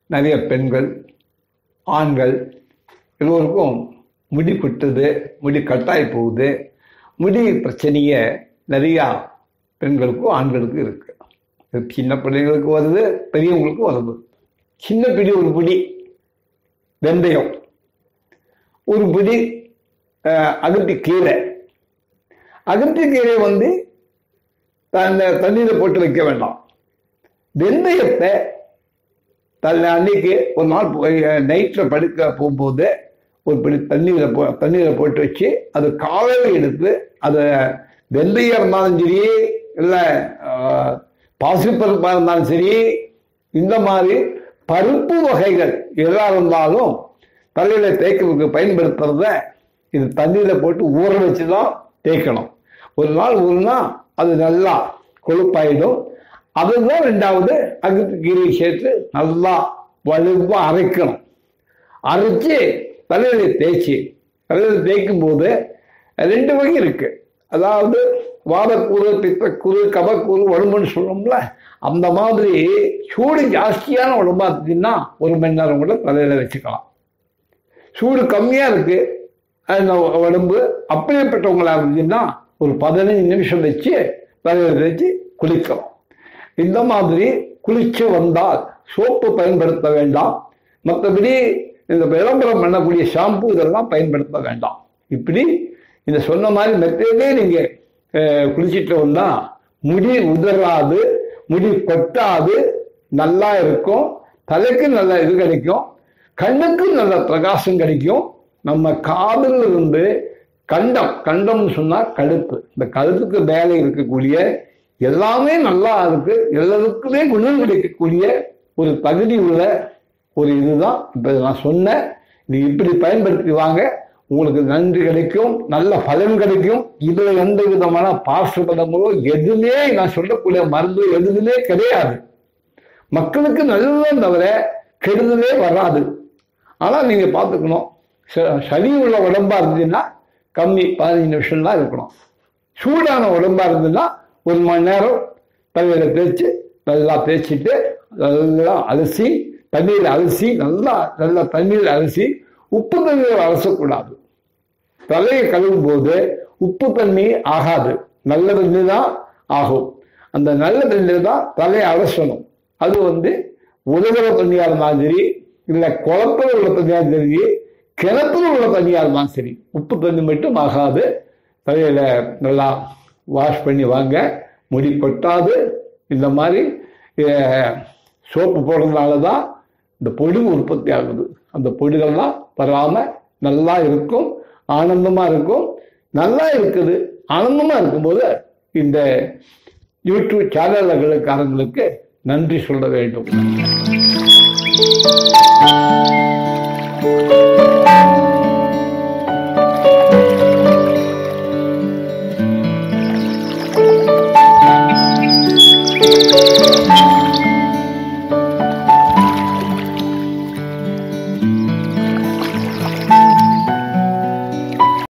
நிறைய பெண்கள் ஆண்கள் எல்லோருக்கும் முடி கொட்டுது முடி கட்டாய் போகுது முடி பிரச்சனைய நிறையா பெண்களுக்கும் ஆண்களுக்கும் இருக்கு இது சின்ன பிள்ளைங்களுக்கு வருது பெரியவங்களுக்கும் வருது சின்ன பிடி ஒரு பிடி வெந்தயம் ஒரு பிடி அஹ், அகத்தி கீரை அகத்தி கீரை வந்து அந்த தண்ணியில் போட்டு வைக்க வேண்டாம் வெந்தயத்தை தள்ள அன்னைக்கு ஒரு நாள் நைட்டில் படுக்க போகும்போது ஒரு பிடி தண்ணியில் போ தண்ணியில் போட்டு வச்சு அது காலையில் எடுத்து அதை வெந்தயம் இருந்தாலும் சரி இல்லை பாசிப்பருப்பாக இருந்தாலும் சரி இந்த மாதிரி பருப்பு வகைகள் எதா இருந்தாலும் தலையில் தேய்க்கிறதுக்கு பயன்படுத்துறத இது தண்ணியில் போட்டு ஊற வச்சு தான் தேய்க்கணும் ஒரு நாள் ஊறினா அது நல்லா கொழுப்பாயிடும் அதுதான் ரெண்டாவது அகத்து கீரை சேர்த்து நல்லா வலுவாக அரைக்கணும் அரைச்சு தலையில தேய்ச்சி தலையில தேய்க்கும் போது ரெண்டு வகை இருக்கு அதாவது வாதக்கூறு பித்தக்கூறு கபக்கூறு உடம்புன்னு சொல்லுவோம்ல அந்த மாதிரி சூடு ஜாஸ்தியான உடம்பா இருந்துச்சுன்னா ஒரு மணி நேரம் கூட தலையில வச்சுக்கலாம் சூடு கம்மியா இருக்கு அந்த உடம்பு அப்படியேப்பட்டவங்களா இருந்துச்சுன்னா ஒரு பதினஞ்சு நிமிஷம் வச்சு தலையில வச்சு குளிக்கலாம் இந்த மாதிரி குளிச்சு வந்தால் சோப்பு பயன்படுத்த வேண்டாம் மற்றபடி இந்த விளம்பரம் பண்ணக்கூடிய ஷாம்பு இதெல்லாம் பயன்படுத்த வேண்டாம் இப்படி இந்த சொன்ன மாதிரி மெத்தேடே நீங்க அஹ், குளிச்சிட்டு வந்தா முடி உதறாது முடி கொட்டாது நல்லா இருக்கும் தலைக்கு நல்ல இது கிடைக்கும் கண்ணுக்கு நல்ல பிரகாசம் கிடைக்கும் நம்ம காதில் இருந்து கண்டம் கண்டம்னு சொன்னா கழுத்து இந்த கழுத்துக்கு மேலே இருக்கக்கூடிய எல்லாமே நல்லா இருக்கு எல்லாருக்குமே குணம் கிடைக்கக்கூடிய ஒரு தகுதி உள்ள ஒரு இதுதான் இப்ப நான் சொன்னேன் நீ இப்படி பயன்படுத்தி வாங்க உங்களுக்கு நன்றி கிடைக்கும் நல்ல பலன் கிடைக்கும் இதுல எந்த விதமான பார்சபலங்களோ எதுவுமே நான் சொல்லக்கூடிய மருந்து எதுவுமே கிடையாது மக்களுக்கு நல்லதும் தவிர கெடுதலே வராது ஆனா நீங்க பார்த்துக்கணும் ச- சளி உள்ள உடம்பா இருந்ததுன்னா கம்மி பதினஞ்சு நிமிஷம் தான் இருக்கணும் சூடான உடம்பா இருந்ததுன்னா ஒரு மணி நேரம் தலையில தேய்ச்சி நல்லா தேய்ச்சிட்டு நல்லா அலசி தண்ணியில் அலசி நல்லா நல்லா தண்ணியில் அலசி உப்பு தண்ணியில் அலசக்கூடாது தலையை கழுவும் போது உப்பு தண்ணி ஆகாது நல்ல தண்ணி தான் ஆகும் அந்த நல்ல தண்ணியில் தான் தலையை அலசணும் அது வந்து உதவுற தண்ணியா இருந்தாலும் சரி இல்லை குளத்துல உள்ள தண்ணியா இருந்தாலும் சரி கிணத்துல உள்ள தண்ணியா இருந்தாலும் சரி உப்பு தண்ணி மட்டும் ஆகாது தலையில நல்லா வாஷ் பண்ணி வாங்க முடி கொட்டாது இந்த மாதிரி சோப்பு போடுறதுனால தான் இந்த பொடி உற்பத்தி ஆகுது அந்த பொடிகள்லாம் வராம நல்லா இருக்கும் ஆனந்தமா இருக்கும் நல்லா இருக்குது ஆனந்தமா இருக்கும்போது இந்த யூடியூப் சேனல்களுக்காரங்களுக்கு நன்றி சொல்ல வேண்டும் Thank